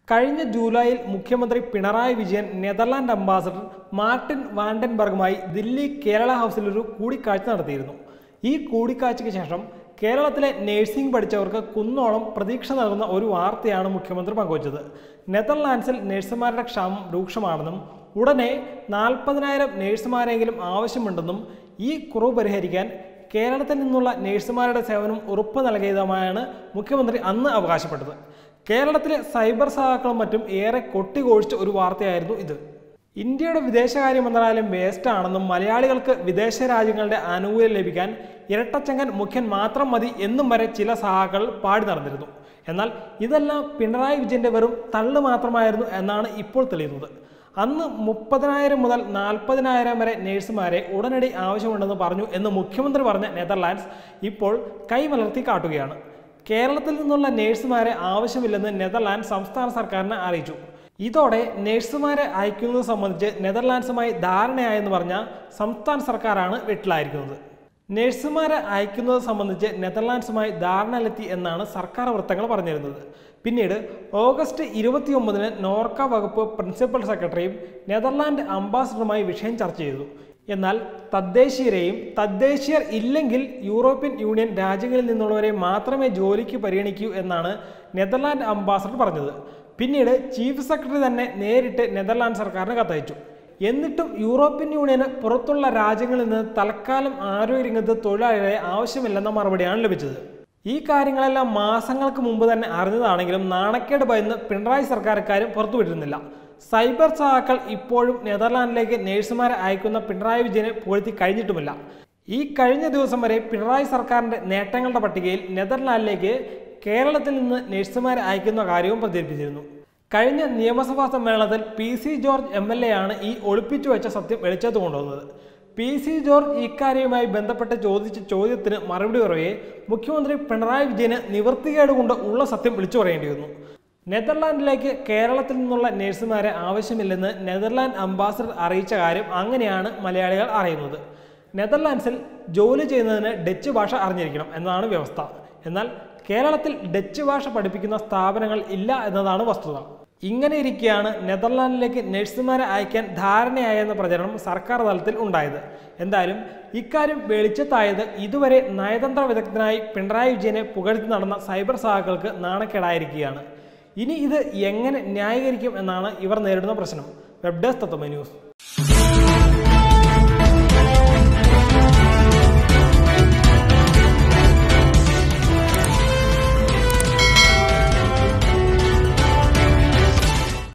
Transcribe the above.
കഴിഞ്ഞ ജൂലൈയിൽ മുഖ്യമന്ത്രി Pinarayi Vijayan Netherland ambassador Martin വാൻഡൻബർഗുമായി ദില്ലി കേരള ഹൗസിൽ ഒരു കൂടിക്കാഴ്ച നടത്തിയിരുന്നു ഈ കൂടിക്കാഴ്ചയ്ക്ക് ശേഷം കേരളത്തിലെ നഴ്സിംഗ് പഠിച്ചവർക്ക് കുന്നോളം പ്രതീക്ഷ നൽകുന്ന ഒരു വാർത്തയാണ് മുഖ്യമന്ത്രി പങ്കുവച്ചത് നെതർലാൻഡ്സിൽ നഴ്സുമാരുടെ ക്ഷാമം രൂക്ഷമാണെന്നും ഉടനെ നാൽപ്പതിനായിരം നഴ്സുമാരെങ്കിലും ആവശ്യമുണ്ടെന്നും ഈ കുറവ് പരിഹരിക്കാൻ കേരളത്തിൽ നിന്നുള്ള നഴ്സുമാരുടെ സേവനം ഉറപ്പ് നൽകിയതുമായാണ് മുഖ്യമന്ത്രി അന്ന് അവകാശപ്പെട്ടത് കേരളത്തിലെ സൈബർ സഹാക്കളും മറ്റും ഏറെ കൊട്ടിഘോഷിച്ച ഒരു വാർത്തയായിരുന്നു ഇത് ഇന്ത്യയുടെ വിദേശകാര്യ മന്ത്രാലയം വേസ്റ്റ് ആണെന്നും മലയാളികൾക്ക് വിദേശ രാജ്യങ്ങളുടെ ആനുകൂല്യം ലഭിക്കാൻ ഇരട്ടച്ചങ്കൻ മുഖ്യൻ മാത്രം മതി എന്നും വരെ ചില സഹാക്കൾ പാടി നടന്നിരുന്നു എന്നാൽ ഇതെല്ലാം പിണറായി വിജയന്റെ വെറും തള്ളു മാത്രമായിരുന്നു എന്നാണ് ഇപ്പോൾ തെളിയുന്നത് അന്ന് മുപ്പതിനായിരം മുതൽ നാൽപ്പതിനായിരം വരെ നഴ്സുമാരെ ഉടനടി ആവശ്യമുണ്ടെന്ന് പറഞ്ഞു എന്ന് മുഖ്യമന്ത്രി പറഞ്ഞ നെതർലാൻഡ്സ് ഇപ്പോൾ കൈമലർത്തി കാട്ടുകയാണ് കേരളത്തിൽ നിന്നുള്ള നഴ്സുമാരെ ആവശ്യമില്ലെന്ന് നെതർലാൻഡ് സംസ്ഥാന സർക്കാരിനെ അറിയിച്ചു ഇതോടെ നഴ്സുമാരെ അയക്കുന്നത് സംബന്ധിച്ച് നെതർലാൻഡ്സുമായി ധാരണയായെന്ന് പറഞ്ഞ സംസ്ഥാന സർക്കാരാണ് വെട്ടിലായിരിക്കുന്നത് നഴ്സുമാരെ അയക്കുന്നത് സംബന്ധിച്ച് നെതർലാൻഡ്സുമായി ധാരണയിലെത്തി എന്നാണ് സർക്കാർ വൃത്തങ്ങൾ പറഞ്ഞിരുന്നത് പിന്നീട് ഓഗസ്റ്റ് ഇരുപത്തിയൊമ്പതിന് നോർക്ക വകുപ്പ് പ്രിൻസിപ്പൽ സെക്രട്ടറിയും നെതർലാൻഡ് അംബാസഡറുമായി വിഷയം ചർച്ച ചെയ്തു എന്നാൽ തദ്ദേശീയരെയും തദ്ദേശീയർ ഇല്ലെങ്കിൽ യൂറോപ്യൻ യൂണിയൻ രാജ്യങ്ങളിൽ നിന്നുള്ളവരെ മാത്രമേ ജോലിക്ക് പരിഗണിക്കൂ എന്നാണ് നെതർലാൻഡ് അംബാസഡർ പറഞ്ഞത് പിന്നീട് ചീഫ് സെക്രട്ടറി തന്നെ നേരിട്ട് നെതർലാൻഡ് സർക്കാരിന് കത്തയച്ചു എന്നിട്ടും യൂറോപ്യൻ യൂണിയന് പുറത്തുള്ള രാജ്യങ്ങളിൽ നിന്ന് തൽക്കാലം ആരോഗ്യരംഗത്ത് തൊഴിലാളികളെ ആവശ്യമില്ലെന്ന മറുപടിയാണ് ലഭിച്ചത് ഈ കാര്യങ്ങളെല്ലാം മാസങ്ങൾക്ക് മുമ്പ് തന്നെ അറിഞ്ഞതാണെങ്കിലും നാണക്കേട് ഭയന്ന് പിണറായി സർക്കാർക്കാരും പുറത്തുവിട്ടിരുന്നില്ല സൈബർ സഹാക്കൾ ഇപ്പോഴും നെതർലാൻഡിലേക്ക് നഴ്സുമാരെ അയക്കുന്ന പിണറായി വിജയനെ പുകഴ്ത്തി കഴിഞ്ഞിട്ടുമില്ല ഈ കഴിഞ്ഞ ദിവസം വരെ പിണറായി സർക്കാരിന്റെ നേട്ടങ്ങളുടെ പട്ടികയിൽ നെതർലാൻഡിലേക്ക് കേരളത്തിൽ നിന്ന് നഴ്സുമാരെ അയക്കുന്ന കാര്യവും പ്രചരിപ്പിച്ചിരുന്നു കഴിഞ്ഞ നിയമസഭാ സമ്മേളനത്തിൽ P C George M L A ആണ് ഈ ഒളിപ്പിച്ചു വെച്ച സത്യം വെളിച്ചത്ത് കൊണ്ടുവന്നത് പി സി ജോർജ് ഇക്കാര്യവുമായി ബന്ധപ്പെട്ട് ചോദിച്ച ചോദ്യത്തിന് മറുപടി പറയെ മുഖ്യമന്ത്രി പിണറായി വിജയന് നിവൃത്തികേട് കൊണ്ട് ഉള്ള സത്യം വിളിച്ചു പറയേണ്ടി വന്നു നെതർലാൻഡിലേക്ക് കേരളത്തിൽ നിന്നുള്ള നഴ്സുമാരെ ആവശ്യമില്ലെന്ന് നെതർലാൻഡ് അംബാസഡർ അറിയിച്ച കാര്യം അങ്ങനെയാണ് മലയാളികൾ അറിയുന്നത് നെതർലാൻഡ്സിൽ ജോലി ചെയ്യുന്നതിന് ഡച്ച് ഭാഷ അറിഞ്ഞിരിക്കണം എന്നതാണ് വ്യവസ്ഥ എന്നാൽ കേരളത്തിൽ ഡച്ച് ഭാഷ പഠിപ്പിക്കുന്ന സ്ഥാപനങ്ങൾ ഇല്ല എന്നതാണ് വസ്തുത ഇങ്ങനെ ഇരിക്കെയാണ് നെതർലാൻഡിലേക്ക് നഴ്സുമാരെ അയക്കാൻ ധാരണയായെന്ന പ്രചരണം സർക്കാർ തലത്തിൽ ഉണ്ടായത് എന്തായാലും ഇക്കാര്യം വെളിച്ചത്തായത് ഇതുവരെ നയതന്ത്ര വിദഗ്ധനായി പിണറായി വിജയനെ പുകഴ്ത്തി നടന്ന സൈബർ സഹാക്കൾക്ക് നാണക്കേടായിരിക്കുകയാണ് ഇനി ഇത് എങ്ങനെ ന്യായീകരിക്കും എന്നാണ് ഇവർ നേരിടുന്ന പ്രശ്നം വെബ് ഡെസ്ക് തത്വമ ന്യൂസ്